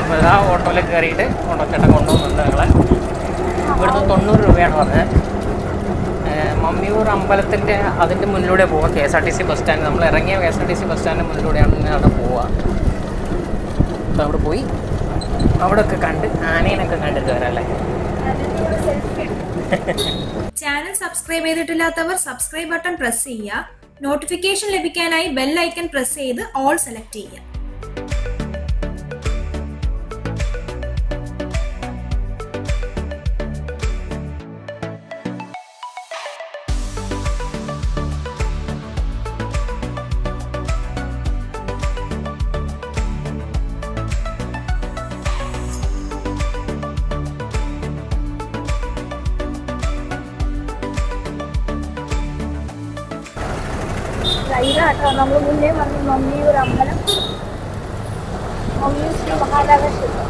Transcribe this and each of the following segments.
അപ്പോൾ ആ ഓട്ടോയിൽ കയറിയിട്ട് കൊണ്ടുവച്ചേട്ടൻ കൊണ്ടുപോകുന്നുണ്ട് ഞങ്ങളെ ഇവിടുന്ന് തൊണ്ണൂറ് രൂപയാണ് പറഞ്ഞത് ഏഹ് മമ്മിയൂർ അമ്പലത്തിൻ്റെ അതിൻ്റെ മുന്നിലൂടെ പോവുക K S R T C bus stand നമ്മൾ ഇറങ്ങിയ K S R T C bus സ്റ്റാൻഡിൻ്റെ മുന്നിലൂടെയാണ് ഇങ്ങനെ അവിടെ പോവുക അപ്പോൾ അവിടെ പോയി അവിടെ ഒക്കെ കണ്ട് ആനേനൊക്കെ കണ്ടിട്ട് വരാം അല്ലേ ചാനൽ സബ്സ്ക്രൈബ് ചെയ്തിട്ടില്ലാത്തവർ സബ്സ്ക്രൈബ് ബട്ടൺ പ്രസ് ചെയ്യുക നോട്ടിഫിക്കേഷൻ ലഭിക്കാനായി ബെൽ ഐക്കൺ പ്രസ് ചെയ്ത് ഓൾ സെലക്ട് ചെയ്യുക ഇതാട്ടോ നമ്മൾ മുന്നേ വന്ന മമ്മിയൂർ അമ്പലം മമ്മിയൂർ ശ്രീ മഹാരാജ ക്ഷേത്രം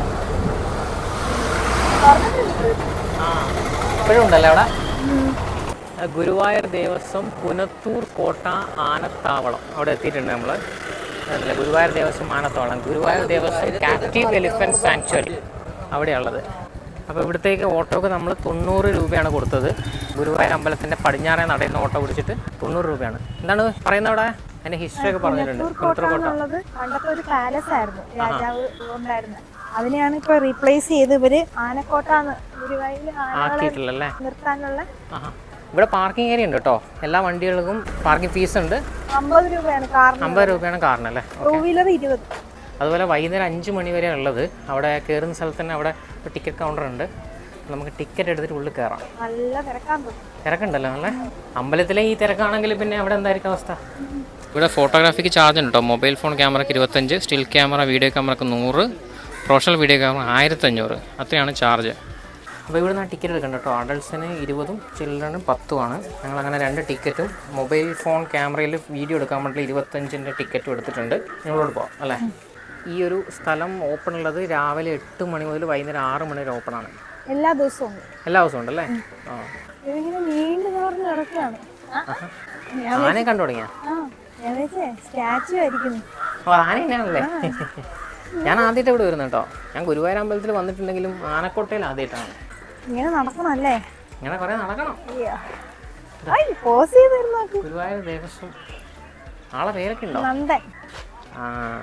പറഞ്ഞിട്ടുണ്ട്. ആ ഇപ്പോഴും ഉണ്ടല്ലോ അവിടെ ഗുരുവായൂർ ദേവസ്വം പുനത്തൂർ കോട്ട ആനത്താവളം അവിടെ എത്തിയിട്ടുണ്ട് നമ്മൾ അതല്ല ഗുരുവായൂർ ദേവസ്വം ആനത്താവളം Guruvayur Devaswom captive elephant sanctuary അവിടെയുള്ളത് അപ്പോൾ ഇവിടത്തേക്ക് ഓട്ടോക്ക് നമ്മൾ തൊണ്ണൂറ് രൂപയാണ് കൊടുത്തത് ഗുരുവായൂർ അമ്പലത്തിൻ്റെ പടിഞ്ഞാറേ നടയുന്ന ഓട്ടോ പിടിച്ചിട്ട് തൊണ്ണൂറ് രൂപയാണ് എന്താണ് പറയുന്നത് അവിടെ അതിൻ്റെ ഹിസ്റ്ററി ഒക്കെ പറഞ്ഞിട്ടുണ്ട് പുനത്തൂർ കോട്ട എന്നുള്ളത് പണ്ടത്തെ ഒരു പാലസ് ആയിരുന്നു രാജാവ് ഉണ്ടായിരുന്നത് അതിനെയാണ് ഇപ്പൊ റീപ്ലേസ് ചെയ്ത് ഇവര് ആനക്കോട്ടാന്ന് ഗുരുവായൂരിൽ ആനകളെ ആക്കിയിട്ടില്ലല്ലേ നിർത്താനുള്ള ആഹാ ഇവിടെ പാർക്കിംഗ് ഏരിയ ഉണ്ട് കേട്ടോ എല്ലാ വണ്ടികൾക്കും പാർക്കിംഗ് ഫീസ് ഉണ്ട് അമ്പത് രൂപയാണ് കാറിന് അമ്പത് രൂപയാണ് കാറിനല്ലേ ടൂ വീലർ ഇരുപത് അതുപോലെ വൈകുന്നേരം അഞ്ച് മണി വരെ ഉള്ളത് അവിടെ കയറുന്ന സ്ഥലത്ത് തന്നെ അവിടെ ഒരു ടിക്കറ്റ് കൗണ്ടർ ഉണ്ട് നമുക്ക് ടിക്കറ്റ് എടുത്തിട്ട് ഉള്ളിൽ കയറാം നല്ല തിരക്കാൻ തോന്നും തിരക്കുണ്ടല്ലോ നല്ല അമ്പലത്തിലെ ഈ തിരക്കാണെങ്കിൽ പിന്നെ അവിടെ എന്തായിരിക്കും അവസ്ഥ ഇവിടെ ഫോട്ടോഗ്രാഫിക്ക് ചാർജ് ഉണ്ട് കേട്ടോ മൊബൈൽ ഫോൺ ക്യാമറയ്ക്ക് ഇരുപത്തഞ്ച് സ്റ്റിൽ ക്യാമറ വീഡിയോ ക്യാമറയ്ക്ക് നൂറ് പ്രൊഫഷണൽ വീഡിയോ ക്യാമറ ആയിരത്തഞ്ഞൂറ് അത്രയാണ് ചാർജ് അപ്പോൾ ഇവിടെ നിന്ന് ടിക്കറ്റ് എടുക്കണ്ട കേട്ടോ അഡൾട്ട്സിന് ഇരുപതും ചിൽഡ്രനും പത്തുമാണ് ഞങ്ങൾ അങ്ങനെ രണ്ട് ടിക്കറ്റും മൊബൈൽ ഫോൺ ക്യാമറയിൽ വീഡിയോ എടുക്കാൻ വേണ്ടി ഇരുപത്തഞ്ചിൻ്റെ ടിക്കറ്റും എടുത്തിട്ടുണ്ട് നിങ്ങളോട് പോകാം അല്ലേ ഈ ഒരു സ്ഥലം ഓപ്പൺ ഉള്ളത് രാവിലെ എട്ട് മണി മുതൽ വൈകുന്നേരം ആറ് മണി വരെ ഓപ്പൺ ആണ് എല്ലാ ദിവസവും ഉണ്ട് എല്ലാ ദിവസവും ഉണ്ടല്ലേ ആ ഇതിങ്ങനെ നീണ്ടു നിവർന്ന് കിടക്കുകയാണ് ആനയെ കണ്ടു തുടങ്ങിയാ ആ ഞാൻ വെച്ചേ സ്റ്റാച്ചു ആയിരിക്കുന്നു ഓ ആന തന്നെയാണല്ലേ ഞാൻ ആദ്യമായിട്ട് ഇവിടെ വരുന്നത് കേട്ടോ ഞാൻ ഗുരുവായൂർ അമ്പലത്തിൽ വന്നിട്ടുണ്ടെങ്കിലും ആനക്കോട്ടയിൽ ആദ്യമായിട്ടാണ് ഇങ്ങനെ നടക്കണല്ലേ ഇങ്ങനെ കുറേ നടക്കണം പോസ് ചെയ്ത് നോക്ക് ഗുരുവായൂർ ദേവസ്വം ആളെ പേരൊക്കെ ഉണ്ടോ നന്ദൻ ആ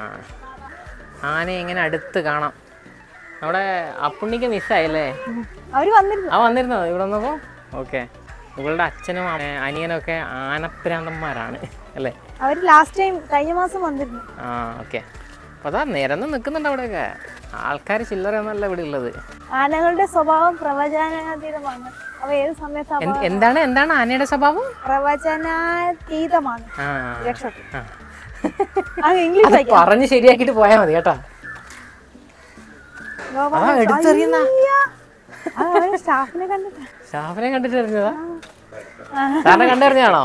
ആനയെ ഇങ്ങനെ അടുത്ത് കാണാം നമ്മുടെ അപ്പുണ്ണിക്ക് മിസ്സായല്ലേ അവര് വന്നിരുന്നു ആ വന്നിരുന്നോ ഇവിടെ വന്നപ്പോൾ ഓക്കെ ഇവളുടെ അച്ഛനും അമ്മ- അനിയനും ഒക്കെ ആനപ്രാന്തന്മാരാണ് അല്ലേ അവര് ലാസ്റ്റ് ടൈം കഴിഞ്ഞ മാസം വന്നിരുന്നു ആ ഓക്കെ അപ്പോൾ അതാ നിരന്ന് നിൽക്കുന്നുണ്ട് അവിടെയൊക്കെ ആൾക്കാർ ചില്ലറയൊന്നുമല്ല ഇവിടെ ഉള്ളത് ആനകളുടെ സ്വഭാവം പ്രവചനാതീതമാണ് അവ ഏത് സമയത്ത് എന്ത്- എന്താണ് എന്താണ് ആനയുടെ സ്വഭാവം പ്രവചനാതീതമാണ് ആ രക്ഷപ്പെട്ടു ആ. അത് ഇംഗ്ലീഷ് അത് പറഞ്ഞ് ശരിയാക്കിയിട്ട് പോയാൽ മതി കേട്ടാ അതാ എടുത്തെറിയുന്ന സ്റ്റാഫിനെ കണ്ടിട്ട് ഷാഫിനെ കണ്ടിട്ട് എറിഞ്ഞതാ സാറിനെ കണ്ടെറിഞ്ഞാണോ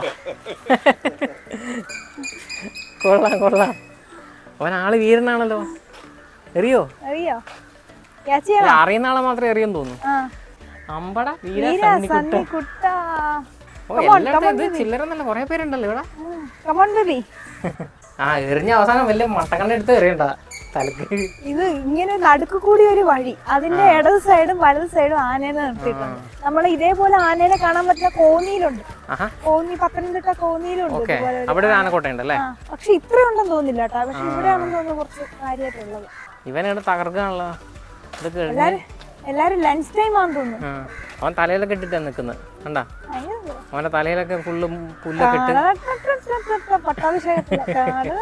കൊള്ളാം കൊള്ളാം അവൻ ആള് വീരനാണല്ലോ എറിയോ അറിയോ ക്യാച്ച് ചെയ്യണം അല്ല, അറിയുന്ന ആളെ മാത്രമേ എറിയെന്ന് തോന്നുന്നു ആ അമ്പട വീര വീര സണ്ണിക്കുട്ട സണ്ണി കുട്ട ഓ എല്ലായിടത്തും ഇത് ചില്ലറന്നല്ല കുറെ പേരുണ്ടല്ലോ ഇവിടെ കമോൺ ബേബി ആ എറിഞ്ഞ അവസാനം വലിയ മട്ടക്കണ്ണ എടുത്ത് എറിയണ്ട തലക്ക് ഇത് ഇങ്ങനെ നടുക്ക് കൂടി ഒരു വഴി അതിന്റെ ഇടത് സൈഡും വലത് സൈഡും ആനേനെ നിർത്തിയിട്ടുണ്ട് നമ്മൾ ഇതേപോലെ ആനേനെ കാണാൻ പറ്റുന്ന കോന്നിയിലുണ്ട് ആഹാ കോന്നി പത്തനംതിട്ട കോന്നിയിലുണ്ട് ഓക്കെ ഇതുപോലെ ഒരു അവിടെ ഒരു ആനക്കോട്ട ഉണ്ടല്ലേ ആ പക്ഷെ ഇത്രയുണ്ടെന്ന് തോന്നില്ല കേട്ടോ പക്ഷെ ഇവിടെയാണെന്ന് തോന്നുന്നു കുറച്ച് കാര്യമായിട്ടുള്ളത് ഇവനിവിടെ തകർക്കാണല്ലോ ഇതൊക്കെ എറിഞ്ഞ് എല്ലാരും എല്ലാരും ലഞ്ച് ടൈം ആണെന്ന് തോന്നുന്നു ആ അവൻ തലയിലൊക്കെ ഇട്ടിട്ടാണ് നിൽക്കുന്നത് കണ്ടാ അയ്യോ. അവന്റെ തലയിലൊക്കെ ഫുള്ള് പുല്ലൊക്കെ ഇട്ട് പട്ടാഭിഷേകത്തില്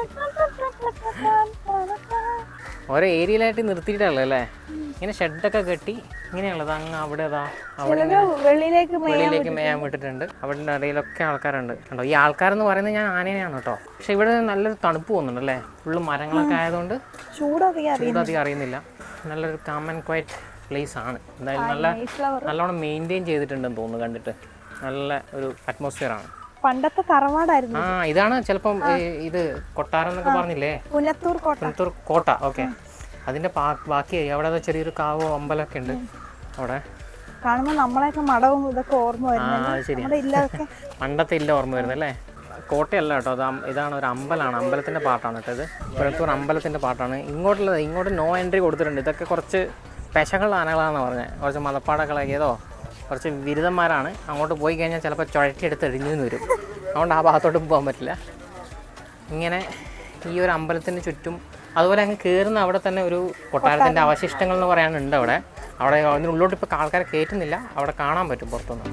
ഓരോ ഏരിയയിലായിട്ട് നിർത്തിയിട്ടല്ലേ അല്ലേ ഇങ്ങനെ ഷെഡൊക്കെ കെട്ടി ഇങ്ങനെയുള്ളത് അങ്ങ് അവിടെ അതാ അവിടെ ചിലര് വെളിയിലേക്ക് മേയാൻ വെളിയിലേക്ക് മേയാൻ വിട്ടിട്ടുണ്ട് അവിടെ ഇടയിലൊക്കെ ആൾക്കാരുണ്ട് കണ്ടോ ഈ ആൾക്കാരെന്ന് പറയുന്നത് ഞാൻ ആനേനെയാണ് കേട്ടോ പക്ഷെ ഇവിടെ നല്ലൊരു തണുപ്പ് പോകുന്നുണ്ട് അല്ലേ ഫുള്ള് മരങ്ങളൊക്കെ ആയതുകൊണ്ട് ചൂടധികം അറിയാം ചൂടധികം അറിയുന്നില്ല നല്ലൊരു കാം ആൻഡ് ക്വയറ്റ് പ്ലേസ് ആണ് എന്തായാലും നല്ല ഫ്ലവർ നല്ലോണം മെയിൻറ്റെയിൻ ചെയ്തിട്ടുണ്ടെന്ന് തോന്നുന്നു കണ്ടിട്ട് നല്ല ഒരു അറ്റ്മോസ്ഫിയർ ആണ് പണ്ടത്തെ തറവാടായിരുന്നു ആ ഇതാണ് ചിലപ്പം ഈ ഇത് കൊട്ടാരം എന്നൊക്കെ പറഞ്ഞില്ലേ പുനത്തൂർ കോട്ട പുനത്തൂർ കോട്ട ഓക്കെ അതിന്റെ പാ- ബാക്കി അവിടെ ദാ ചെറിയൊരു കാവോ അമ്പലമൊക്കെ ഉണ്ട് അവിടെ കാണുമ്പോ നമ്മളെയൊക്കെ മടവും ഇതൊക്കെ ഓർമ്മ ആ വരുന്നത് അത് ശരിയാ നമ്മുടെ ഇല്ലതൊക്കെ പണ്ടത്തെ ഇല്ല ഓർമ്മ വരുന്നത് അല്ലേ കോട്ടയല്ല കേട്ടോ അത് അം- ഇതാണ് ഒരു അമ്പലമാണ് അമ്പലത്തിൻ്റെ പാട്ടാണ് കേട്ടോ ഇത് പുഴത്തൂർ അമ്പലത്തിൻ്റെ പാട്ടാണ് ഇങ്ങോട്ടുള്ളത് ഇങ്ങോട്ട് നോ എൻട്രി കൊടുത്തിട്ടുണ്ട് ഇതൊക്കെ കുറച്ച് പെശകളുള്ള ആനകളാണെന്ന് പറഞ്ഞത് കുറച്ച് മതപ്പാടകളാക്കിയതോ കുറച്ച് ബിരുദന്മാരാണ് അങ്ങോട്ട് പോയി കഴിഞ്ഞാൽ ചിലപ്പോൾ ചുഴറ്റിയെടുത്ത് എഴിഞ്ഞു എന്ന് വരും അതുകൊണ്ട് ആ ഭാഗത്തോട്ടും പോകാൻ പറ്റില്ല ഇങ്ങനെ ഈ ഒരു അമ്പലത്തിന് ചുറ്റും അതുപോലെ അങ്ങ് കയറുന്ന അവിടെ തന്നെ ഒരു കൊട്ടാരത്തിൻ്റെ അവശിഷ്ടങ്ങൾ എന്ന് പറയാനുണ്ട് അവിടെ അവിടെ അതിന് ഉള്ളോട്ട് ഇപ്പോൾ ആൾക്കാരെ കയറ്റുന്നില്ല അവിടെ കാണാൻ പറ്റും പുറത്തുനിന്ന്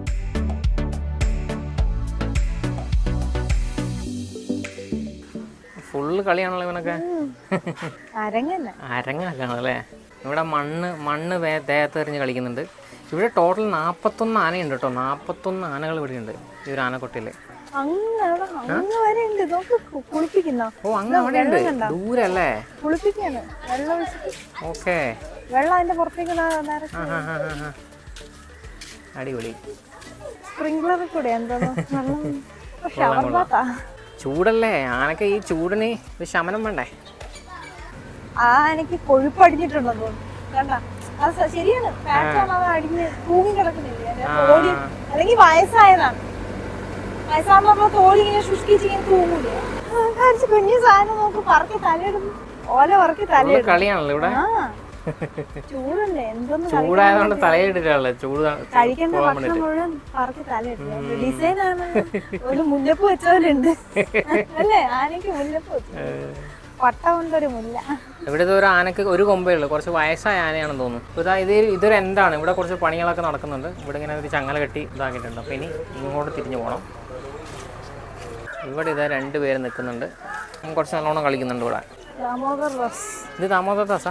ഫുള്ള് കളിയാണല്ലോ ഇവനൊക്കെ അരങ്ങന്നെ അരങ്ങനല്ലേ ഇവിടെ മണ്ണ് മണ്ണ് വേ ദേഹത്ത് എറിഞ്ഞ് കളിക്കുന്നുണ്ട് ഇവിടെ ടോട്ടൽ നാൽപ്പത്തൊന്ന് ആനയുണ്ട് കേട്ടോ നാൽപ്പത്തൊന്ന് ആനകൾ ഇവിടെ ഉണ്ട് ഈ ഒരു ആനക്കൊട്ടിയിൽ അങ്ങ് അവിടെ അങ്ങ് വരെ ഉണ്ട് നോക്ക് കു- കുളിപ്പിക്കുന്നോ ഓ അങ്ങ് അവിടെ ഉണ്ട് ദൂരെ അല്ലേ കുളിപ്പിക്കാണ് വെള്ളം ഒഴിച്ചിട്ട് ഓക്കേ വെള്ളം അതിന്റെ പുറത്തേക്ക് ന- നിറച്ച് ആ, ആ, ആ, ആ, ആ. അടിപൊളി സ്പ്രിംഗ്ലറിൽ കൂടെ എന്തോന്ന് വെള്ളം ഷവർ ബാത്താ ചൂടല്ലേ ആനക്ക് ഈ ചൂടിന് ഒരു ശമനം വേണ്ടേ ആ എനിക്ക് കൊഴുപ്പടിഞ്ഞിട്ടുണ്ടെന്ന് തോന്നുന്നു കണ്ട അത് സ- ശരിയാണ് ഫാറ്റാണ് അത് അടിഞ്ഞ് തൂങ്ങി കിടക്കുന്നില്ലേ അതിന്റെ തോടി അല്ലെങ്കിൽ വയസ്സായതാണ് വയസ്സാകുമ്പോ നമ്മളെ തോടി ഇങ്ങനെ ശുഷ്കിച്ച് ഇങ്ങനെ തൂങ്ങൂലേ ആ, കാണിച്ച് കുഞ്ഞു സാധനം നോക്ക് പറക്കി തലയിടുന്നു ഓല പറക്കി ഫുള്ള് തലയിടും കളിയാണല്ലോ ഇവിടെ ആ ചൂടല്ലേ എന്തൊന്നും കഴി- ചൂടായതുകൊണ്ട് തലയിടില്ലല്ലേ ചൂട് കഴിക്കേണ്ട പോകാൻ ഭക്ഷണം മുഴുവൻ പറക്കി തലയിടും ഡിസൈൻ ആണ് ഒരു മുല്ലപ്പ് വെച്ചവരുണ്ട് അല്ലേ ആനയ്ക്ക് മുല്ലപ്പ് വെച്ചു വട്ട കൊണ്ടൊരു മുല്ല ഇവിടെ ഒരു ആനക്ക് ഒരു കൊമ്പേ ഉള്ളൂ കുറച്ച് വയസ്സായ ആനയാണെന്ന് തോന്നുന്നു ഇതാ ഇത് ഇതൊരു എന്താണ് ഇവിടെ കുറച്ച് പണികളൊക്കെ നടക്കുന്നുണ്ട് ഇവിടെ ഇങ്ങനെ ഒരു ചങ്ങല കെട്ടി ഇതാക്കിയിട്ടുണ്ട് അപ്പോൾ ഇനി ഇങ്ങോട്ട് തിരിഞ്ഞു പോകണം ഇവിടെ ഇതാ രണ്ട് പേര് നിൽക്കുന്നുണ്ട് ഉം, കുറച്ച് നല്ലോണം കളിക്കുന്നുണ്ട് ഇവിടെ ദാമോദർ റോസ് ഇത് താമസ ദാസ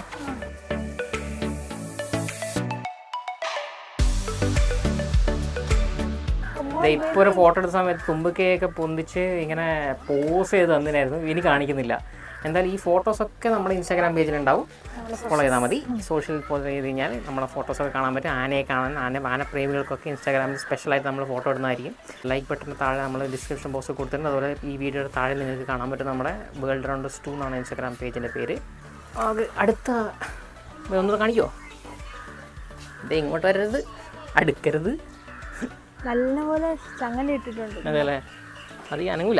ഇപ്പോൾ ഒരു ഫോട്ടോ എടുത്ത സമയത്ത് തുമ്പിക്കയൊക്കെ പൊന്തിച്ച് ഇങ്ങനെ പോസ് ചെയ്ത് തന്നിനായിരുന്നു ഇനി കാണിക്കുന്നില്ല എന്തായാലും ഈ ഫോട്ടോസൊക്കെ നമ്മുടെ ഇൻസ്റ്റാഗ്രാം പേജിലുണ്ടാവും ഫോളോ ചെയ്താൽ മതി സോഷ്യൽ ഫോളോ ചെയ്ത് കഴിഞ്ഞാൽ നമ്മുടെ ഫോട്ടോസൊക്കെ കാണാൻ പറ്റും ആനയെ കാണാൻ ആന ആനപ്രേമികൾക്കൊക്കെ ഇൻസ്റ്റാഗ്രാമിൽ സ്പെഷ്യലായിട്ട് നമ്മൾ ഫോട്ടോ ഇടുന്നതായിരിക്കും ലൈക്ക് ബട്ടൻ്റെ താഴെ നമ്മൾ ഡിസ്ക്രിപ്ഷൻ ബോക്സ് കൊടുത്തിട്ടുണ്ട് അതുപോലെ ഈ വീഡിയോയുടെ താഴെ നിങ്ങൾക്ക് കാണാൻ പറ്റും നമ്മുടെ വേൾഡ് റൗണ്ടേഴ്സ് ടു എന്നാണ് ഇൻസ്റ്റാഗ്രാം പേജിൻ്റെ പേര് അത് അടുത്ത ഒന്നുകൂടെ കാണിക്കുമോ ഇത് ഇങ്ങോട്ട് വരരുത് അടുക്കരുത് നല്ലപോലെ ചങ്ങല ഇട്ടിട്ടുണ്ട് അതെ അല്ലേ അത് ഈ അനങ്ങൂല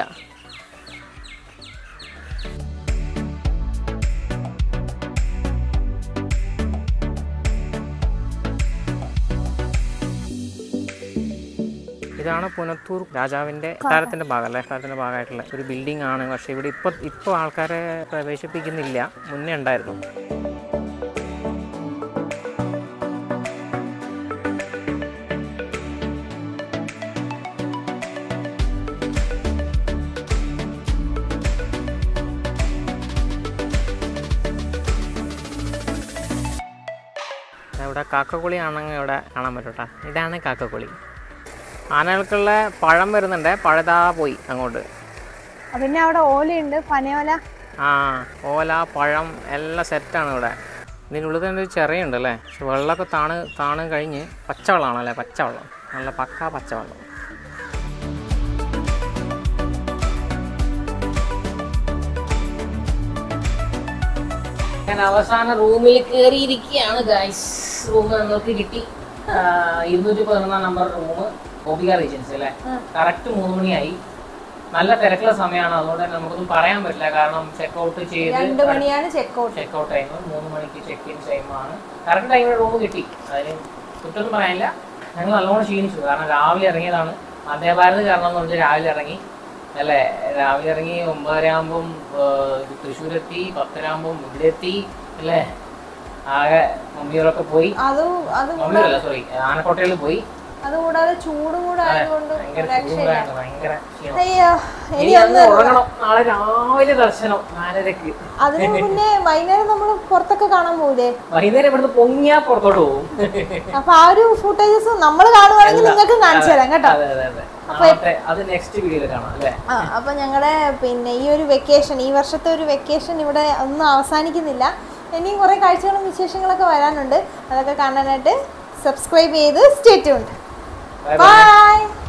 ഇതാണ് പുനത്തൂർ രാജാവിൻ്റെ കൊട്ടാരത്തിൻ്റെ ഭാഗം അല്ലേ കൊട്ടാരത്തിൻ്റെ ഭാഗമായിട്ടുള്ള ഒരു ബിൽഡിംഗ് ആണ് പക്ഷേ ഇവിടെ ഇപ്പോൾ ഇപ്പോൾ ആൾക്കാരെ പ്രവേശിപ്പിക്കുന്നില്ല മുന്നേ ഉണ്ടായിരുന്നു ഇവിടെ കാക്കക്കുളി ആണെങ്കിൽ ഇവിടെ കാണാൻ പറ്റും കേട്ടോ ഇതാണ് കാക്കക്കുളി ആനകൾക്കുള്ള പഴം വരുന്നുണ്ട് പഴതാ പോയി അങ്ങോട്ട് പിന്നെ അവിടെ ഓലയുണ്ട് പനയോല ആ ഓല പഴം എല്ലാം സെറ്റാണ് ഇവിടെ ഇതിനുള്ളിൽ തന്നെ ഒരു ചെറിയുണ്ട് അല്ലേ പക്ഷെ വെള്ളമൊക്കെ താണ് താണ് കഴിഞ്ഞ് പച്ചവെള്ളമാണല്ലേ പച്ചവെള്ളം നല്ല പക്കാ പച്ചവെള്ളം ഞാൻ അവസാന റൂമിൽ കയറിയിരിക്കുകയാണ് ഗൈസ് റൂം നമുക്ക് കിട്ടി ആ, ഇരുന്നൂറ്റി പതിനൊന്നാം നമ്പർ റൂം ഗോപിക റീജൻസി അല്ലേ കറക്റ്റ് മൂന്ന് മണിയായി നല്ല തിരക്കുള്ള സമയമാണ് അതുകൊണ്ട് തന്നെ നമുക്കൊന്നും പറയാൻ പറ്റില്ല കാരണം ചെക്ക് ഔട്ട് ചെയ്ത് രണ്ട് മണിയാണ് check out check out time മൂന്ന് മണിക്ക് ചെക്ക് ഇൻ ടൈമാണ് കറക്റ്റ് ടൈമിൽ റൂം കിട്ടി അതിന് കുറ്റമൊന്നും പറയാനില്ല ഞങ്ങൾ നല്ലോണം ക്ഷീണിച്ചു കാരണം രാവിലെ ഇറങ്ങിയതാണ് മധ്യഭാരത് കാരണം എന്ന് പറഞ്ഞാൽ രാവിലെ ഇറങ്ങി അല്ലേ രാവിലെ ഇറങ്ങി ഒമ്പതര ആകുമ്പം തൃശ്ശൂരെത്തി പത്തരാകുമ്പം ഇവിടെ എത്തി അല്ലേ ആകെ മമ്മിയോടൊക്കെ പോയി അത് അത് മമ്മിയോടല്ല സോറി ആനക്കോട്ടയിൽ പോയി അതുകൂടാതെ ചൂടും കൂടെ ആയതുകൊണ്ട് ഭയങ്കര ചൂടാണ് ഭയങ്കര ക്ഷീണം അയ്യോ ഇനി അന്ന് ഉറങ്ങണം നാളെ രാവിലെ ദർശനം നാലരക്ക് അതിന് മുന്നേ വൈകുന്നേരം നമ്മൾ പുറത്തൊക്കെ കാണാൻ പോകൂലേ വൈകുന്നേരം ഇവിടുന്ന് പൊങ്ങിയാ പുറത്തോട്ട് പോകും അപ്പൊ ആ ഒരു ഫുട്ടേജസ് നമ്മൾ കാണുവാണെങ്കിൽ നിങ്ങൾക്ക് കാണിച്ചു തരാം കേട്ടോ അതെ അതെ അതെ നാളത്തെ അത് നെക്സ്റ്റ് വീഡിയോയിൽ കാണാം അല്ലേ ആ അപ്പൊ ഞങ്ങളുടെ പിന്നെ ഈ ഒരു വെക്കേഷൻ ഈ വർഷത്തെ ഒരു വെക്കേഷൻ ഇവിടെ ഒന്നും അവസാനിക്കുന്നില്ല ഇനിയും കുറെ കാഴ്ചകളും വിശേഷങ്ങളൊക്കെ വരാനുണ്ട് അതൊക്കെ കാണാനായിട്ട് സബ്സ്ക്രൈബ് ചെയ്ത് സ്റ്റേറ്റ് ഉണ്ട് Bye bye. ബൈ